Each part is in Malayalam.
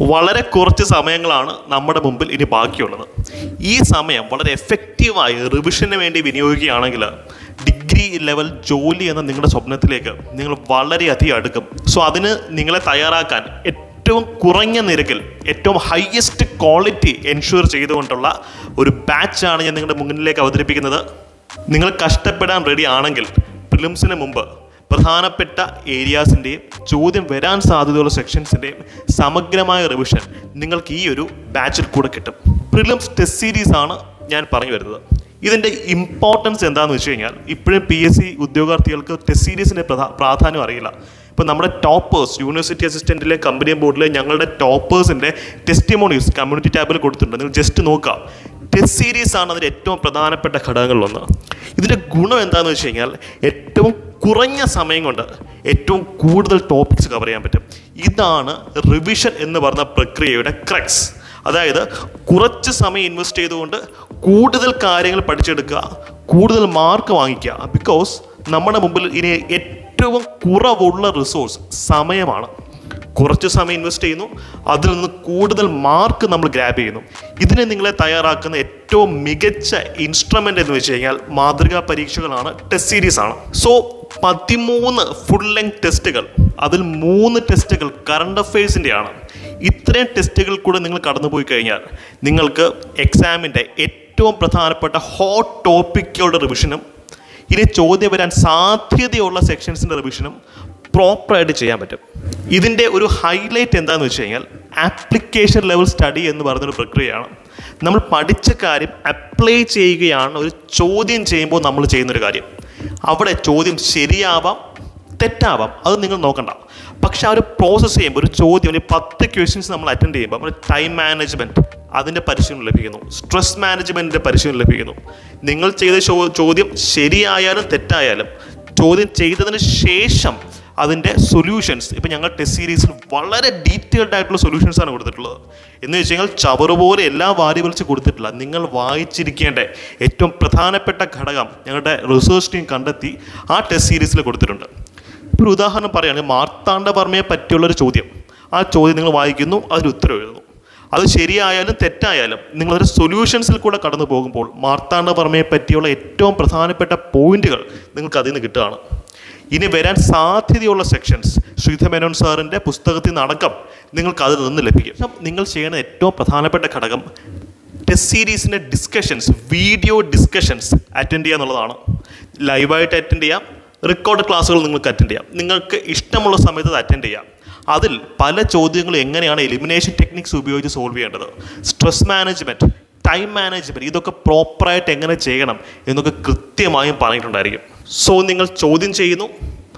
വളരെ കുറച്ച് സമയങ്ങളാണ് നമ്മുടെ മുമ്പിൽ ഇനി ബാക്കിയുള്ളത് ഈ സമയം വളരെ എഫക്റ്റീവായി റിവിഷന് വേണ്ടി വിനിയോഗിക്കുകയാണെങ്കിൽ ഡിഗ്രി ലെവൽ ജോലി എന്ന നിങ്ങളുടെ സ്വപ്നത്തിലേക്ക് നിങ്ങൾ വളരെയധികം അടുക്കും സോ അതിന് നിങ്ങളെ തയ്യാറാക്കാൻ ഏറ്റവും കുറഞ്ഞ നിരക്കിൽ ഏറ്റവും ഹയസ്റ്റ് ക്വാളിറ്റി എൻഷുർ ചെയ്തുകൊണ്ടുള്ള ഒരു ബാച്ചാണ് ഞാൻ നിങ്ങളുടെ മുന്നിലേക്ക് അവതരിപ്പിക്കുന്നത് നിങ്ങൾ കഷ്ടപ്പെടാൻ റെഡി ആണെങ്കിൽ പ്രിലിംസിന് മുമ്പ് പ്രധാനപ്പെട്ട ഏരിയാസിൻ്റെയും ചോദ്യം വരാൻ സാധ്യതയുള്ള സെക്ഷൻസിൻ്റെയും സമഗ്രമായ റിവിഷൻ നിങ്ങൾക്ക് ഈ ഒരു ബാച്ചിൽ കൂടെ കിട്ടും പ്രിലിംസ് ടെസ്റ്റ് സീരീസ് ആണ് ഞാൻ പറഞ്ഞു വരുന്നത് ഇതിൻ്റെ ഇമ്പോർട്ടൻസ് എന്താണെന്ന് വെച്ച് കഴിഞ്ഞാൽ ഇപ്പോഴും പി എസ് സി ഉദ്യോഗാർത്ഥികൾക്ക് ടെസ്റ്റ് സീരീസിൻ്റെ പ്രാധാന്യം അറിയില്ല ഇപ്പോൾ നമ്മുടെ ടോപ്പേഴ്സ് യൂണിവേഴ്സിറ്റി അസിസ്റ്റൻറ്റിലെ കമ്പനി ബോർഡിലെ ഞങ്ങളുടെ ടോപ്പേഴ്സിൻ്റെ ടെസ്റ്റിമോണീസ് കമ്മ്യൂണിറ്റി ടാബിൽ കൊടുത്തിട്ടുണ്ട് നിങ്ങൾ ജസ്റ്റ് നോക്കുക ടെസ്റ്റ് സീരീസ് ആണ് അതിൻ്റെ ഏറ്റവും പ്രധാനപ്പെട്ട ഘടകങ്ങളിലൊന്ന് ഇതിൻ്റെ ഗുണം എന്താണെന്ന് വെച്ച് കഴിഞ്ഞാൽ ഏറ്റവും കുറഞ്ഞ സമയം കൊണ്ട് ഏറ്റവും കൂടുതൽ ടോപ്പിക്സ് കവർ ചെയ്യാൻ പറ്റും ഇതാണ് റിവിഷൻ എന്ന് പറഞ്ഞ പ്രക്രിയയുടെ ക്രക്സ് അതായത് കുറച്ച് സമയം ഇൻവെസ്റ്റ് ചെയ്തുകൊണ്ട് കൂടുതൽ കാര്യങ്ങൾ പഠിച്ചെടുക്കുക കൂടുതൽ മാർക്ക് വാങ്ങിക്കുക ബിക്കോസ് നമ്മുടെ മുമ്പിൽ ഇനി ഏറ്റവും കുറവുള്ള റിസോഴ്സ് സമയമാണ് കുറച്ച് സമയം ഇൻവെസ്റ്റ് ചെയ്യുന്നു അതിൽ നിന്ന് കൂടുതൽ മാർക്ക് നമ്മൾ ഗ്രാബ് ചെയ്യുന്നു ഇതിനെ നിങ്ങളെ തയ്യാറാക്കുന്ന ഏറ്റവും മികച്ച ഇൻസ്ട്രുമെൻ്റ് എന്ന് വെച്ച് കഴിഞ്ഞാൽ മാതൃകാ പരീക്ഷകളാണ് ടെസ്റ്റ് സീരീസ് ആണ് സോ പതിമൂന്ന് ഫുൾ ലെങ്ത് ടെസ്റ്റുകൾ അതിൽ മൂന്ന് ടെസ്റ്റുകൾ കറണ്ട് അഫയേഴ്സിൻ്റെയാണ് ഇത്രയും ടെസ്റ്റുകൾ കൂടെ നിങ്ങൾ കടന്നുപോയി കഴിഞ്ഞാൽ നിങ്ങൾക്ക് എക്സാമിൻ്റെ ഏറ്റവും പ്രധാനപ്പെട്ട ഹോട്ട് ടോപ്പിക്കുകളുടെ റിവിഷനും ഇനി ചോദ്യം വരാൻ സാധ്യതയുള്ള സെക്ഷൻസിൻ്റെ റിവിഷനും പ്രോപ്പറായിട്ട് ചെയ്യാൻ പറ്റും ഇതിൻ്റെ ഒരു ഹൈലൈറ്റ് എന്താണെന്ന് വെച്ച് കഴിഞ്ഞാൽ ആപ്ലിക്കേഷൻ ലെവൽ സ്റ്റഡി എന്ന് പറയുന്നൊരു പ്രക്രിയയാണ് നമ്മൾ പഠിച്ച കാര്യം അപ്ലൈ ചെയ്യുകയാണ് ഒരു ചോദ്യം ചെയ്യുമ്പോൾ നമ്മൾ ചെയ്യുന്നൊരു കാര്യം അവിടെ ചോദ്യം ശരിയാവാം തെറ്റാവാം അത് നിങ്ങൾ നോക്കണ്ട പക്ഷെ ആ ഒരു പ്രോസസ്സ് ചെയ്യുമ്പോൾ ഒരു ചോദ്യം ഒരു പത്ത് ക്വസ്റ്റ്യൻസ് നമ്മൾ അറ്റൻഡ് ചെയ്യുമ്പോൾ നമ്മൾ ടൈം മാനേജ്മെൻറ്റ് അതിൻ്റെ പരിശീലനം ലഭിക്കുന്നു സ്ട്രെസ് മാനേജ്മെൻറ്റിൻ്റെ പരിശീലനം ലഭിക്കുന്നു നിങ്ങൾ ചെയ്ത ചോ- ചോദ്യം ശരിയായാലും തെറ്റായാലും ചോദ്യം ചെയ്തതിന് ശേഷം അതിൻ്റെ സൊല്യൂഷൻസ് ഇപ്പം ഞങ്ങൾ ടെസ്റ്റ് സീരീസിൽ വളരെ ഡീറ്റെയിൽഡ് ആയിട്ടുള്ള സൊല്യൂഷൻസ് ആണ് കൊടുത്തിട്ടുള്ളത് എന്ന് വെച്ച് കഴിഞ്ഞാൽ ചവറ് പോലെ എല്ലാം വാരി വലിച്ച് കൊടുത്തിട്ടില്ല നിങ്ങൾ വായിച്ചിരിക്കേണ്ട ഏറ്റവും പ്രധാനപ്പെട്ട ഘടകം ഞങ്ങളുടെ റിസർച്ച് ടീം കണ്ടെത്തി ആ ടെസ്റ്റ് സീരീസിൽ കൊടുത്തിട്ടുണ്ട് ഇപ്പോൾ ഒരു ഉദാഹരണം പറയുകയാണെങ്കിൽ മാർത്താണ്ഡവർമ്മയെ പറ്റിയുള്ളൊരു ചോദ്യം ആ ചോദ്യം നിങ്ങൾ വായിക്കുന്നു അതിന് ഉത്തരം എഴുതുന്നു അത് ശരിയായാലും തെറ്റായാലും നിങ്ങളൊരു സൊല്യൂഷൻസിൽ കൂടെ കടന്നു പോകുമ്പോൾ മാർത്താണ്ഡവർമ്മയെ പറ്റിയുള്ള ഏറ്റവും പ്രധാനപ്പെട്ട പോയിന്റുകൾ നിങ്ങൾക്ക് അതിൽ നിന്ന് കിട്ടുകയാണ് ഇനി വരാൻ സാധ്യതയുള്ള സെക്ഷൻസ് ശ്രീധ മേനോൻ സാറിൻ്റെ പുസ്തകത്തിൽ നിന്നടക്കം നിങ്ങൾക്ക് അതിൽ നിന്ന് ലഭിക്കും അപ്പം നിങ്ങൾ ചെയ്യുന്ന ഏറ്റവും പ്രധാനപ്പെട്ട ഘടകം ടെസ്റ്റ് സീരീസിൻ്റെ ഡിസ്കഷൻസ് വീഡിയോ ഡിസ്കഷൻസ് അറ്റൻഡ് ചെയ്യുക എന്നുള്ളതാണ് ലൈവായിട്ട് അറ്റൻഡ് ചെയ്യാം റെക്കോർഡ് ക്ലാസ്സുകൾ നിങ്ങൾക്ക് അറ്റൻഡ് ചെയ്യാം നിങ്ങൾക്ക് ഇഷ്ടമുള്ള സമയത്ത് അത് അറ്റൻഡ് ചെയ്യാം അതിൽ പല ചോദ്യങ്ങളും എങ്ങനെയാണ് എലിമിനേഷൻ ടെക്നിക്സ് ഉപയോഗിച്ച് സോൾവ് ചെയ്യേണ്ടത് സ്ട്രെസ് മാനേജ്മെൻറ്റ് ടൈം മാനേജ്മെൻറ്റ് ഇതൊക്കെ പ്രോപ്പറായിട്ട് എങ്ങനെ ചെയ്യണം എന്നൊക്കെ കൃത്യമായും പറഞ്ഞിട്ടുണ്ടായിരിക്കും സോ നിങ്ങൾ ചോദ്യം ചെയ്യുന്നു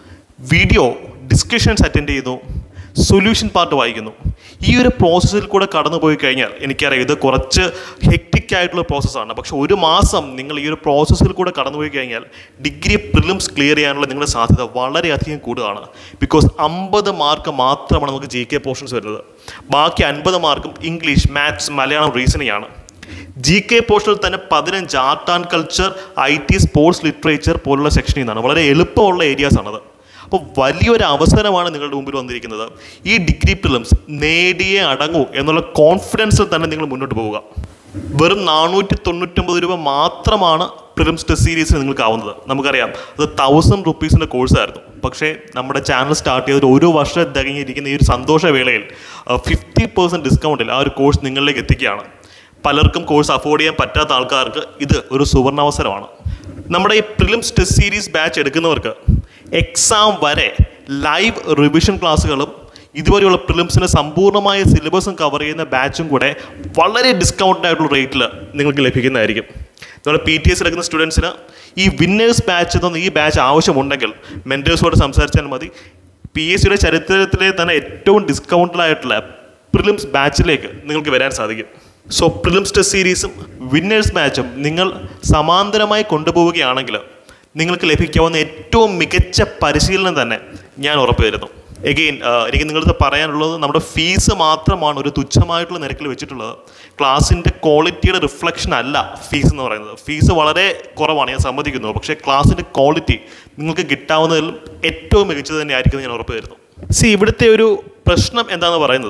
വീഡിയോ ഡിസ്കഷൻസ് അറ്റൻഡ് ചെയ്യുന്നു സൊല്യൂഷൻ പാർട്ട് വായിക്കുന്നു ഈ ഒരു പ്രോസസ്സിൽ കൂടെ കടന്നു പോയി കഴിഞ്ഞാൽ എനിക്കറിയാം ഇത് കുറച്ച് ഹെക്റ്റിക് ആയിട്ടുള്ള പ്രോസസ്സാണ് പക്ഷെ ഒരു മാസം നിങ്ങൾ ഈ ഒരു പ്രോസസ്സിൽ കൂടെ കടന്നുപോയി കഴിഞ്ഞാൽ ഡിഗ്രി പ്രിലിംസ് ക്ലിയർ ചെയ്യാനുള്ള നിങ്ങളുടെ സാധ്യത വളരെയധികം കൂടുതലാണ് ബിക്കോസ് അമ്പത് മാർക്ക് മാത്രമാണ് നമുക്ക് ജി കെ പോർഷൻസ് വരുന്നത് ബാക്കി അൻപത് മാർക്കും ഇംഗ്ലീഷ് മാത്സ് മലയാളം റീസണിംഗ് ആണ് ജി കെ പോർഷനിൽ തന്നെ പതിനഞ്ച് art and culture I T sports literature പോലുള്ള സെക്ഷനിൽ നിന്നാണ് വളരെ എളുപ്പമുള്ള ഏരിയാസ് ആണത് അപ്പോൾ വലിയൊരു അവസരമാണ് നിങ്ങളുടെ മുമ്പിൽ വന്നിരിക്കുന്നത് ഈ ഡിഗ്രി പ്രിലിംസ് നേടിയേ അടങ്ങൂ എന്നുള്ള കോൺഫിഡൻസിൽ തന്നെ നിങ്ങൾ മുന്നോട്ട് പോവുക വെറും നാനൂറ്റി തൊണ്ണൂറ്റൊമ്പത് രൂപ മാത്രമാണ് പ്രിലിംസ് ടെസ്റ്റ് സീരീസിന് നിങ്ങൾക്ക് ആവുന്നത് നമുക്കറിയാം അത് തൗസൻഡ് റുപ്പീസിൻ്റെ കോഴ്സായിരുന്നു പക്ഷേ നമ്മുടെ ചാനൽ സ്റ്റാർട്ട് ചെയ്തിട്ട് ഒരു വർഷം തികഞ്ഞിരിക്കുന്ന ഈ ഒരു സന്തോഷവേളയിൽ ഫിഫ്റ്റി പെർസെൻറ്റ് ഡിസ്കൗണ്ടിൽ ആ ഒരു കോഴ്സ് നിങ്ങളിലേക്ക് എത്തിക്കുകയാണ് പലർക്കും കോഴ്സ് അഫോർഡ് ചെയ്യാൻ പറ്റാത്ത ആൾക്കാർക്ക് ഇത് ഒരു സുവർണാവസരമാണ് നമ്മുടെ ഈ പ്രിലിംസ് ടെസ്റ്റ് സീരീസ് ബാച്ച് എടുക്കുന്നവർക്ക് എക്സാം വരെ ലൈവ് റിവിഷൻ ക്ലാസ്സുകളും ഇതുവരെയുള്ള പ്രിലിംസിന് സമ്പൂർണ്ണമായ സിലബസും കവർ ചെയ്യുന്ന ബാച്ചും കൂടെ വളരെ ഡിസ്കൗണ്ട് ആയിട്ടുള്ള റേറ്റിൽ നിങ്ങൾക്ക് ലഭിക്കുന്നതായിരിക്കും നമ്മുടെ പി ടി എസ് എടുക്കുന്ന സ്റ്റുഡൻസിന് ഈ വിന്നേഴ്സ് ബാച്ച് എന്ന ഈ ബാച്ച് ആവശ്യമുണ്ടെങ്കിൽ മെൻറ്റേഴ്സോട് സംസാരിച്ചാൽ മതി പി എസ് സിയുടെ ചരിത്രത്തിലെ തന്നെ ഏറ്റവും ഡിസ്കൗണ്ടഡായിട്ടുള്ള പ്രിലിംസ് ബാച്ചിലേക്ക് നിങ്ങൾക്ക് വരാൻ സാധിക്കും സോ പ്രിലിംസ് ടെസ്റ്റ് സീരീസും വിന്നേഴ്സ് ബാച്ചും നിങ്ങൾ സമാന്തരമായി കൊണ്ടുപോവുകയാണെങ്കിൽ നിങ്ങൾക്ക് ലഭിക്കാവുന്ന ഏറ്റവും മികച്ച പരിശീലനം തന്നെ ഞാൻ ഉറപ്പുവരുന്നു എഗെയിൻ എനിക്ക് നിങ്ങളടുത്ത് പറയാനുള്ളത് നമ്മുടെ ഫീസ് മാത്രമാണ് ഒരു തുച്ഛമായിട്ടുള്ള നിരക്കിൽ വെച്ചിട്ടുള്ളത് ക്ലാസ്സിൻ്റെ ക്വാളിറ്റിയുടെ റിഫ്ലക്ഷൻ അല്ല ഫീസ് എന്ന് പറയുന്നത് ഫീസ് വളരെ കുറവാണ് ഞാൻ സമ്മതിക്കുന്നു പക്ഷേ ക്ലാസ്സിൻ്റെ ക്വാളിറ്റി നിങ്ങൾക്ക് കിട്ടാവുന്നതിൽ ഏറ്റവും മികച്ചത് തന്നെ ആയിരിക്കും ഞാൻ ഉറപ്പ് വരുന്നു സി ഇവിടുത്തെ ഒരു പ്രശ്നം എന്താണെന്ന് പറയുന്നത്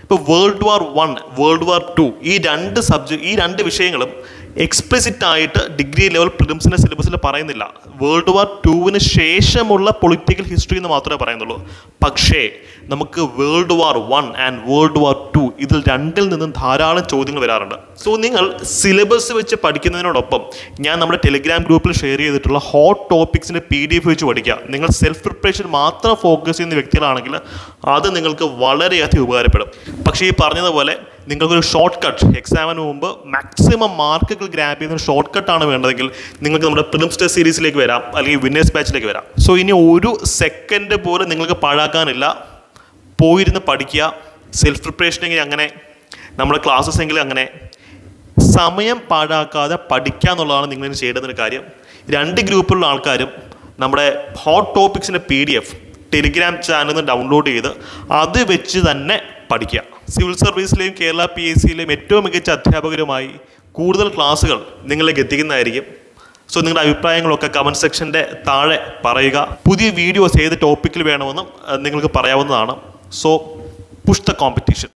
ഇപ്പോൾ world war one world war two ഈ രണ്ട് സബ്ജക്ട് ഈ രണ്ട് വിഷയങ്ങളും എക്സ്പ്ലിസിറ്റ് ആയിട്ട് ഡിഗ്രി ലെവൽ പ്രിലിംസിൻ്റെ സിലബസിൽ പറയുന്നില്ല വേൾഡ് വാർ ടുവിന് ശേഷമുള്ള പൊളിറ്റിക്കൽ ഹിസ്റ്ററി എന്ന് മാത്രമേ പറയുന്നുള്ളൂ പക്ഷേ നമുക്ക് world war one and world war two ഇതിൽ രണ്ടിൽ നിന്നും ധാരാളം ചോദ്യങ്ങൾ വരാറുണ്ട് സോ നിങ്ങൾ സിലബസ് വെച്ച് പഠിക്കുന്നതിനോടൊപ്പം ഞാൻ നമ്മുടെ ടെലിഗ്രാം ഗ്രൂപ്പിൽ ഷെയർ ചെയ്തിട്ടുള്ള ഹോട്ട് ടോപ്പിക്സിൻ്റെ പി ഡി എഫ് വെച്ച് പഠിക്കുക നിങ്ങൾ സെൽഫ് പ്രിപ്പറേഷൻ മാത്രം ഫോക്കസ് ചെയ്യുന്ന വ്യക്തികളാണെങ്കിൽ അത് നിങ്ങൾക്ക് വളരെയധികം ഉപകാരപ്പെടും പക്ഷേ ഈ പറഞ്ഞതുപോലെ നിങ്ങൾക്കൊരു ഷോർട്ട് കട്ട് എക്സാമിന് മുമ്പ് മാക്സിമം മാർക്കുകൾ ഗ്രാപ്പ് ചെയ്യുന്ന ഒരു ഷോർട്ട് കട്ടാണ് വേണ്ടതെങ്കിൽ നിങ്ങൾക്ക് നമ്മുടെ പ്രിലിംസ് ടെസ്റ്റ് സീരീസിലേക്ക് വരാം അല്ലെങ്കിൽ വിന്നേഴ്സ് ബാച്ചിലേക്ക് വരാം സോ ഇനി ഒരു സെക്കൻഡ് പോലും നിങ്ങൾക്ക് പാഴാക്കാനില്ല പോയിരുന്ന് പഠിക്കുക സെൽഫ് പ്രിപ്പറേഷൻ എങ്കിൽ അങ്ങനെ നമ്മുടെ ക്ലാസ്സസ് എങ്കിലും അങ്ങനെ സമയം പാഴാക്കാതെ പഠിക്കുക എന്നുള്ളതാണ് നിങ്ങൾ ഇനി ചെയ്യേണ്ടുന്ന കാര്യം രണ്ട് ഗ്രൂപ്പിലുള്ള ആൾക്കാരും നമ്മുടെ ഹോട്ട് ടോപ്പിക്സിൻ്റെ പി ഡി എഫ് ടെലിഗ്രാം ചാനലിൽ നിന്ന് ഡൗൺലോഡ് ചെയ്ത് അത് വെച്ച് തന്നെ പഠിക്കുക സിവിൽ സർവീസിലെയും കേരള പി എസ് സിയിലെയും ഏറ്റവും മികച്ച അധ്യാപകരുമായി കൂടുതൽ ക്ലാസ്സുകൾ നിങ്ങളിലേക്ക് എത്തിക്കുന്നതായിരിക്കും സോ നിങ്ങളുടെ അഭിപ്രായങ്ങളൊക്കെ കമൻറ്റ് സെക്ഷൻ്റെ താഴെ പറയുക പുതിയ വീഡിയോസ് ഏത് ടോപ്പിക്കിൽ വേണമെന്നും അഹ് നിങ്ങൾക്ക് പറയാവുന്നതാണ് സോ പുഷ് ദ കോമ്പറ്റീഷൻ